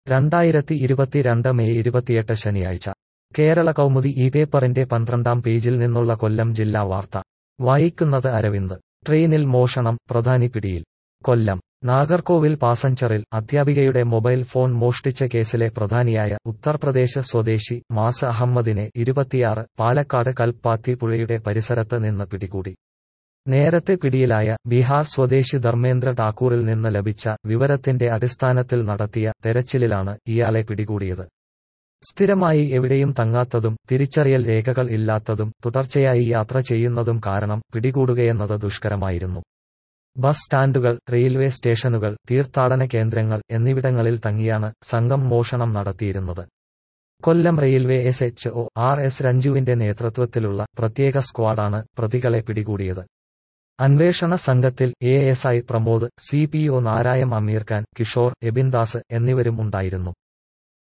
രണ്ടായിരത്തി ഇരുപത്തിരണ്ട് മെയ് ഇരുപത്തിയെട്ട് ശനിയാഴ്ച കേരള കൗമുദി ഈ പേപ്പറിന്റെ പന്ത്രണ്ടാം പേജിൽ നിന്നുള്ള കൊല്ലം ജില്ലാ വാർത്ത വായിക്കുന്നത് അരവിന്ദ് ട്രെയിനിൽ മോഷണം പ്രധാനി പിടിയിൽ കൊല്ലം നാഗർകോവിൽ പാസഞ്ചറിൽ അധ്യാപികയുടെ മൊബൈൽ ഫോൺ മോഷ്ടിച്ച കേസിലെ പ്രധാനിയായ ഉത്തർപ്രദേശ് സ്വദേശി മാസ അഹമ്മദിനെ ഇരുപത്തിയാറ് പാലക്കാട് കൽപ്പാത്തി പുഴയുടെ പരിസരത്ത് നിന്ന് പിടികൂടി നേരത്തെ പിടിയിലായ ബീഹാർ സ്വദേശി ധർമ്മേന്ദ്ര ഠാക്കൂറിൽ നിന്ന് ലഭിച്ച വിവരത്തിന്റെ അടിസ്ഥാനത്തിൽ നടത്തിയ തെരച്ചിലിലാണ് ഇയാളെ പിടികൂടിയത് സ്ഥിരമായി എവിടെയും തങ്ങാത്തതും തിരിച്ചറിയൽ രേഖകൾ ഇല്ലാത്തതും തുടർച്ചയായി യാത്ര ചെയ്യുന്നതും കാരണം പിടികൂടുകയെന്നത് ദുഷ്കരമായിരുന്നു ബസ് സ്റ്റാൻഡുകൾ റെയിൽവേ സ്റ്റേഷനുകൾ തീർത്ഥാടന കേന്ദ്രങ്ങൾ എന്നിവിടങ്ങളിൽ തങ്ങിയാണ് സംഘം മോഷണം നടത്തിയിരുന്നത് Kollam railway S H O R S രഞ്ജുവിന്റെ നേതൃത്വത്തിലുള്ള പ്രത്യേക സ്ക്വാഡാണ് പ്രതികളെ പിടികൂടിയത് അന്വേഷണ സംഘത്തിൽ A S I Pramod C P O നാരായം അമീർ ഖാൻ കിഷോർ എബിൻദാസ് എന്നിവരും ഉണ്ടായിരുന്നു